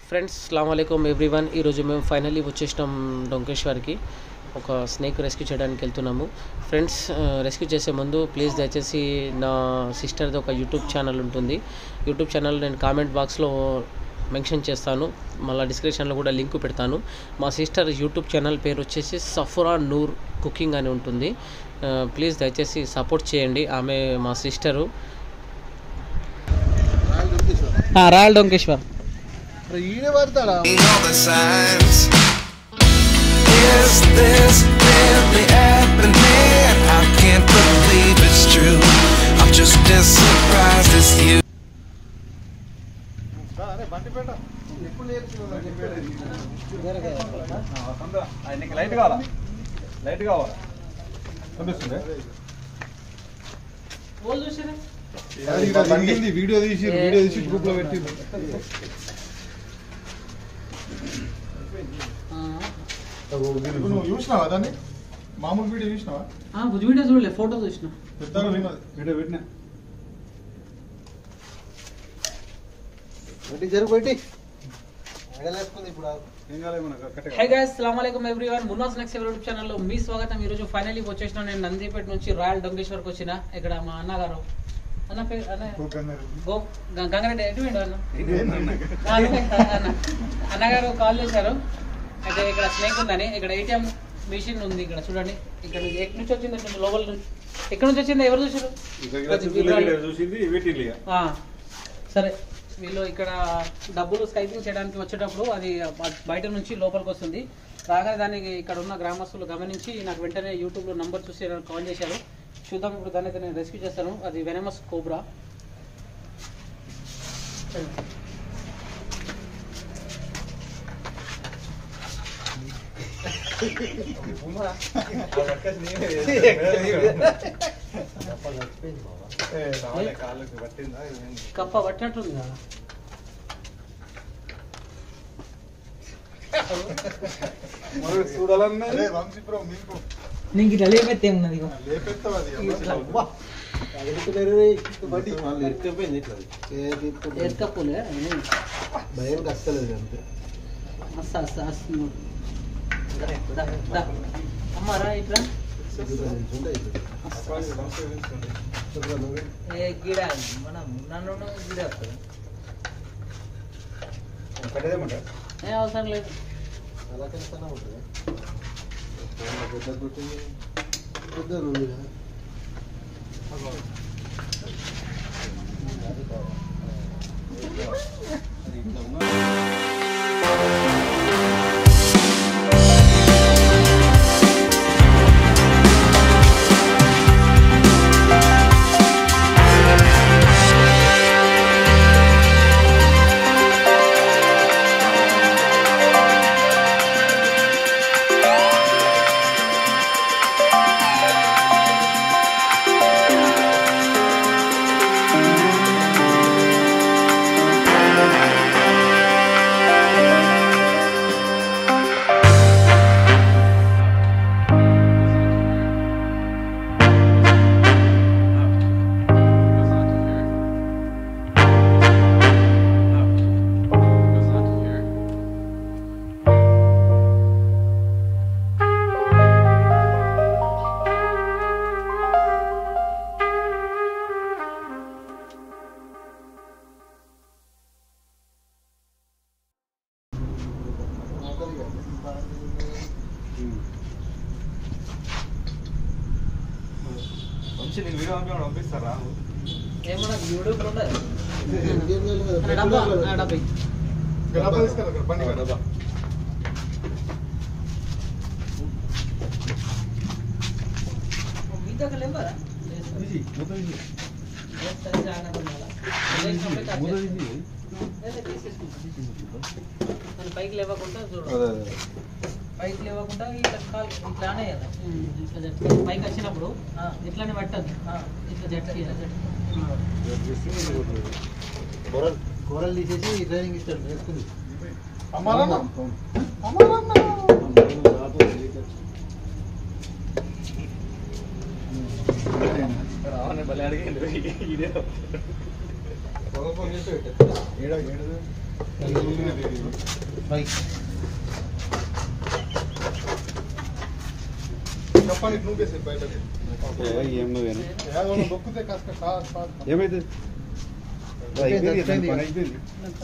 Friends అస్సలం అయికం everyone ఈరోజు మేము ఫైనల్లీ వచ్చేసినాం డొంకేశ్వర్కి ఒక స్నేక్ రెస్క్యూ చేయడానికి వెళ్తున్నాము ఫ్రెండ్స్ రెస్క్యూ చేసే ముందు ప్లీజ్ దయచేసి నా సిస్టర్ది ఒక యూట్యూబ్ ఛానల్ ఉంటుంది యూట్యూబ్ ఛానల్ నేను కామెంట్ బాక్స్లో మెన్షన్ చేస్తాను మళ్ళీ డిస్క్రిప్షన్లో కూడా లింక్ పెడతాను మా సిస్టర్ యూట్యూబ్ ఛానల్ పేరు వచ్చేసి సఫరా నూర్ కుకింగ్ అని ఉంటుంది ప్లీజ్ దయచేసి సపోర్ట్ చేయండి ఆమె మా సిస్టరు రాయల్ డొంకేశ్వర్ ఈడే పడతాడా all the signs. Is this really happening? I can't believe it's true. I'm just as surprised as you. అరే బంటిపేట ఎప్పుడు ఆయనకి లైట్ కావాలా లైట్ కావాలా కనిపిస్తుంది నేర్చుకున్నాడు వీడియో తీసి వీడియో తీసి గ్రూప్ లో పెట్టి నువ్వు చూసినావా దాన్ని మామూలు వీడియో చూసినావా వీడియో చూడలే ఫోటో చూసిన పెద్దగా వినోద్ వీడియో పెట్టినా పెట్టి జరుగు పెట్టి ఎడలేసుకుంది ఇప్పుడు ఏం కాలేదు మనకు కట్టే హై గైస్ అస్సలాము అలైకుం ఎవ్రీవన్ మున్నాస్ నెక్స్ట్ యూట్యూబ్ ఛానల్లో మీ స్వాగతం ఈ రోజు ఫైనల్లీ వచ్చేసిన నేను నందిపేట నుంచి రాయల్ డొంకేశ్వర్కి వచ్చిన ఇక్కడ మా అన్నగారు అన్న పేరు అన్న గో గ- గంగారెడ్డి ఎటు పోయిండు అన్న ఆ, అన్న, అన్న. అన్నగారు కాల్ చేశారు అయితే ఇక్కడ స్నేక్ ఉందని ఇక్కడ ఏటీఎం మిషన్ ఉంది ఇక్కడ చూడండి ఇక్కడ నుంచి ఎక్కడి నుంచి వచ్చింది ఇటు లోపల నుంచి ఎక్కడి నుంచి వచ్చింది ఎవరు చూసారు చూసింది వీటి ఆ, సరే వీళ్ళు ఇక్కడ డబ్బులు స్కైపింగ్ చేయడానికి వచ్చేటప్పుడు అది బయట నుంచి లోపలికి వస్తుంది రాగానే దానికి ఇక్కడ ఉన్న గ్రామస్తులు గమనించి నాకు వెంటనే యూట్యూబ్లో నంబర్ చూసి నాకు కాల్ చేశారు చూద్దాం ఇప్పుడు దాన్ని అయితే నేను రెస్క్యూ చేస్తాను అది వెనమస్ కోబ్రా కాళ్ళకి పట్టిందా కప్ప పట్టినట్టుంది కదా చూడాలన్నా అదే వంశీ బ్రో మీకు నీకు ఇట్లా లేపెత్తే ఉన్నది లేపెత్తావు అది ఎత్తుకపోలే భయం కష్టలేదు అంతే మస్తు అస్త వస్తుంది అమ్మారా ఇట్లా ఏ గిడ మన నన్ను గిడ వస్తుంది కట్టేదేమంటారు ఏ అవసరం లేదు అలా కలుస్తానే ఉంటుంది పెద్ద కొట్టింది పెద్ద ఉంది కదా వంశీ నీకు వీడియో పంపించడం పంపిస్తారా ఏమన్నా యూట్యూబ్ ఉండదు డబ్బా ఆ, డబ్బా ఇయ్యి. డబ్బా తీసుకురా అక్కడ బండి కాడ. డబ్బా. మీ దగ్గర లేవరా? వేస్తే జాగ్రత్త ఉండాలా? లేచినప్పుడే కట్ చేసి- లేదా తీసేసుకుంటా. దాన్ని పైకి లేవకుండా చూడు అదే అదే పైకి లేవకుండా ఇట్లా కాలు ఇట్లానే కదా ఇట్లా జట్టు పైకి వచ్చినప్పుడు ఇట్లానే పట్టదు ఇట్లా జట్టు ఇలా జట్టు కూరలు కూరలు తీసేసి ట్రైనింగ్ ఇస్తాడు నేర్చుకుంది అమ్మాలన్నా? రావని భలే అడిగింది ఇదే పొగ పొగ చేసి పెట్టు. ఏడ ఏడు బైక్ చెప్పండి నువ్వే సార్ బయట ఏం నువ్వేనా ఏదైనా దొక్కితే కాస్త కాస్త ఏమైతే అయిపోయింది దాని పని అయిపోయింది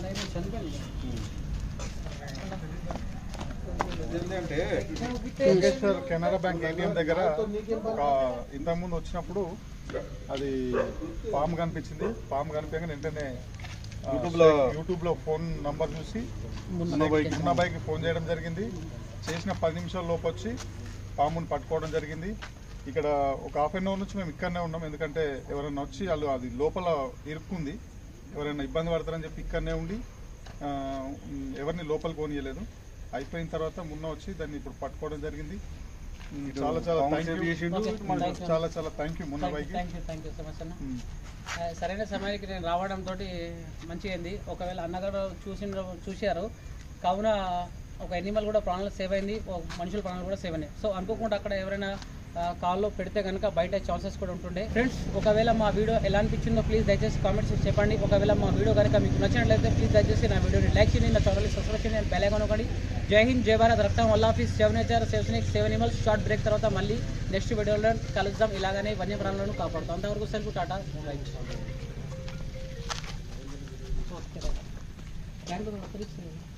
ఏంటంటే యోగేశ్వర్ కెనరా బ్యాంక్ ఏటీఎం దగ్గర ఒక ఇంతకుముందు వచ్చినప్పుడు అది పాము కనిపించింది పాము కనిపించగా వెంటనే ఆ, యూట్యూబ్ లో- యూట్యూబ్ లో ఫోన్ నంబర్ చూసి మున్నాబాయికి ఫోన్ చేయడం జరిగింది చేసిన పది నిమిషాల లోపు వచ్చి పాముని పట్టుకోవడం జరిగింది ఇక్కడ ఒక హాఫ్ అన్ అవర్ నుంచి మేము ఇక్కడనే ఉన్నాం ఎందుకంటే ఎవరైనా వచ్చి వాళ్ళు అది లోపల ఇరుక్కుంది ఎవరైనా ఇబ్బంది పడతారని చెప్పి ఇక్కడనే ఉండి ఆ, ఉమ్, ఎవరిని లోపలికి పోనీయలేదు అయిపోయిన తర్వాత మున్న వచ్చి దాన్ని ఇప్పుడు పట్టుకోవడం జరిగింది ఉమ్, చాలా చాలా పాము థ్యాంక్ సేవ్ యూ చేసిండు. Okay. చాలా చాలా థ్యాంక్ యూ మున్న బాయ్కి thank you thank you so much అన్న ఉమ్. ఆ, సరైన సమయానికి నేను రావడంతో మంచిగా అయింది ఒకవేళ అన్నగారు చూసి చూశారు కావున ఒక ఎనిమల్ కూడా ప్రాణాలు సేవ్ అయింది ఒక మనుషుల ప్రాణాలు కూడా సేవ్ అయినాయి సో అనుకోకుండా అక్కడ ఎవరైనా ఆ, కాల్లో పెడితే కనుక బయట ఛాన్సెస్ కూడా ఉంటుండే ఫ్రెండ్స్ ఒకవేళ మా వీడియో ఎలా అనిపించిందో ప్లీజ్ దయచేసి కామెంట్స్ చేసి చెప్పండి ఒకవేళ మా వీడియో కనుక మీకు నచ్చినట్లయితే ప్లీజ్ దయచేసి నా వీడియోని లైక్ చేయండి నా ఛానల్ని సబ్స్క్రైబ్ చేయండి బెల్ ఐకాన్ ఒకటి జై హింద్ జై భారత్ రక్తం వల్లాఫీస్ seven HR seven snake seven animals short break తర్వాత మళ్ళీ నెక్స్ట్ వీడియోలో కలుద్దాం ఇలాగనే వన్యప్రాణులను కాపాడుతాం అంతవరకు సెల్ఫ్ టాటా రైట్ థ్యాంక్ యూ